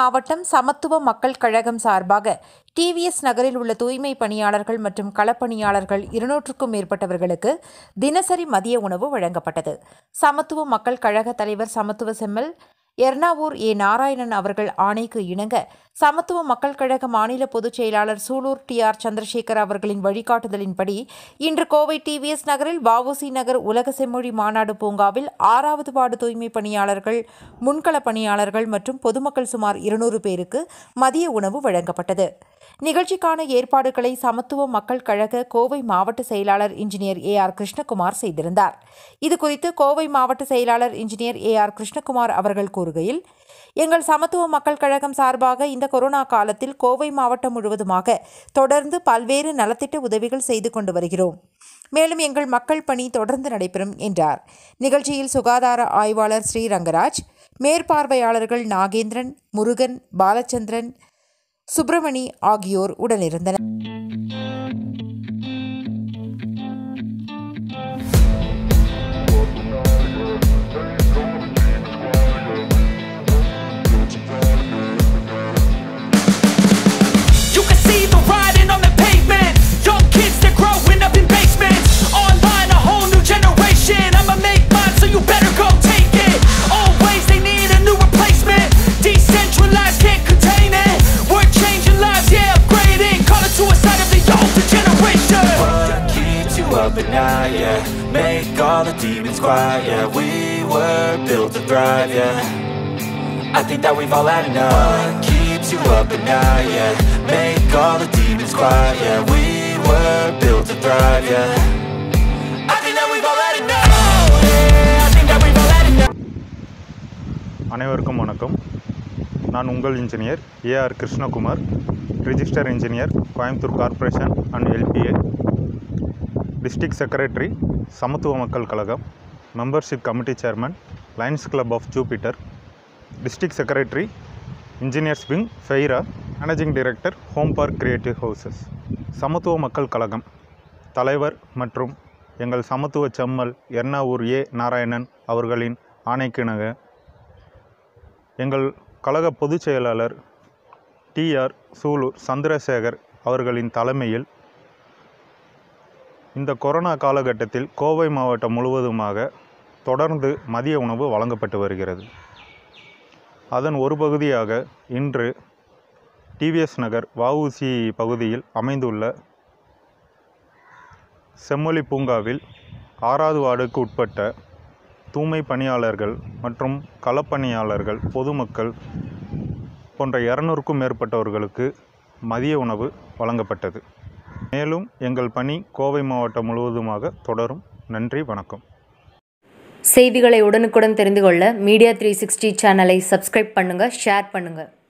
மாவட்டம் சமத்துவ மக்கள் கழகம் சார்பாக டிவிஎஸ் நகரில் உள்ள தூய்மை பணியாளர்கள் மற்றும் களப்பணியாளர்கள் இருநூற்றுக்கும் மேற்பட்டவர்களுக்கு தினசரி மதிய உணவு வழங்கப்பட்டது சமத்துவ மக்கள் கழக தலைவர் சமத்துவ செம்மல் எர்ணாவூர் ஏ நாராயணன் அவர்கள் ஆணைக்கு இணங்க சமத்துவ மக்கள் கழக மாநில பொதுச் செயலாளர் சூலூர் டி ஆர் சந்திரசேகர் அவர்களின் வழிகாட்டுதலின்படி இன்று கோவை டிவிஎஸ் நகரில் வஉசி நகர் உலக செம்மொழி மாநாடு பூங்காவில் ஆறாவது வார்டு தூய்மை பணியாளர்கள் முன்கள பணியாளர்கள் மற்றும் பொதுமக்கள் சுமார் இருநூறு பேருக்கு மதிய உணவு வழங்கப்பட்டது நிகழ்ச்சிக்கான ஏற்பாடுகளை சமத்துவ மக்கள் கழக கோவை மாவட்ட செயலாளர் இன்ஜினியர் ஏ ஆர் கிருஷ்ணகுமார் செய்திருந்தார் இதுகுறித்து கோவை மாவட்ட செயலாளர் இன்ஜினியர் ஏ ஆர் கிருஷ்ணகுமார் அவர்கள் கூறுகையில் எங்கள் சமத்துவ மக்கள் கழகம் சார்பாக இந்த கொரோனா காலத்தில் கோவை மாவட்டம் முழுவதுமாக தொடர்ந்து பல்வேறு நலத்திட்ட உதவிகள் செய்து கொண்டு வருகிறோம் மேலும் எங்கள் மக்கள் பணி தொடர்ந்து நடைபெறும் என்றார் நிகழ்ச்சியில் சுகாதார ஆய்வாளர் ஸ்ரீரங்கராஜ் மேற்பார்வையாளர்கள் நாகேந்திரன் முருகன் பாலச்சந்திரன் சுப்பிரமணி ஆகியோர் உடனிருந்தனர் You can see the writing on the pavement. Young kids, they're growing up in basements. Online, a whole new generation. I'ma make mine, so you better go take it. Always, they need a new replacement. Decentralized, can't contain it. We're changing lives, yeah, upgrading. Call it suicide of the older generation. What keeps you up at night, yeah Make all the demons quiet, yeah We were built to thrive, yeah I think that we've all had enough What keeps you up at night, yeah Make all the demons quiet, yeah We were built to thrive, yeah I think that we've all had enough Oh, yeah, I think that we've all had enough அனைவருக்கும் வணக்கம் நான் உங்கள் engineer AR Krishnakumar register engineer Coimbatore corporation and LPA district secretary Samathuva Makkal Kazhagam membership committee chairman Lions club of Jupiter district secretary engineers wing FAIRA managing director home park creative houses Samathuva Makkal கழகம் தலைவர் மற்றும் எங்கள் சமத்துவ செம்மல் எர்ணாவூர் ஏ நாராயணன் அவர்களின் ஆணைக்கிணங்க எங்கள் கழக பொதுச் செயலாளர் டிஆர் சூலூர் சந்திரசேகர் அவர்களின் தலைமையில் இந்த கொரோனா காலகட்டத்தில் கோவை மாவட்டம் முழுவதுமாக தொடர்ந்து மதிய உணவு வழங்கப்பட்டு வருகிறது அதன் ஒரு பகுதியாக இன்று டிவிஎஸ் நகர் வஉசி பகுதியில் அமைந்துள்ள செம்மொழி பூங்காவில் ஆறாவது வார்டுக்கு உட்பட்ட தூய்மை பணியாளர்கள் மற்றும் களப்பணியாளர்கள் பொதுமக்கள் போன்ற இரநூறுக்கும் மேற்பட்டவர்களுக்கு மதிய உணவு வழங்கப்பட்டது மேலும் எங்கள் பணி கோவை மாவட்டம் முழுவதுமாக தொடரும் நன்றி வணக்கம் செய்திகளை உடனுக்குடன் தெரிந்து கொள்ள மீடியா த்ரீ சிக்ஸ்டி சேனலை சப்ஸ்கிரைப் பண்ணுங்கள் ஷேர் பண்ணுங்கள்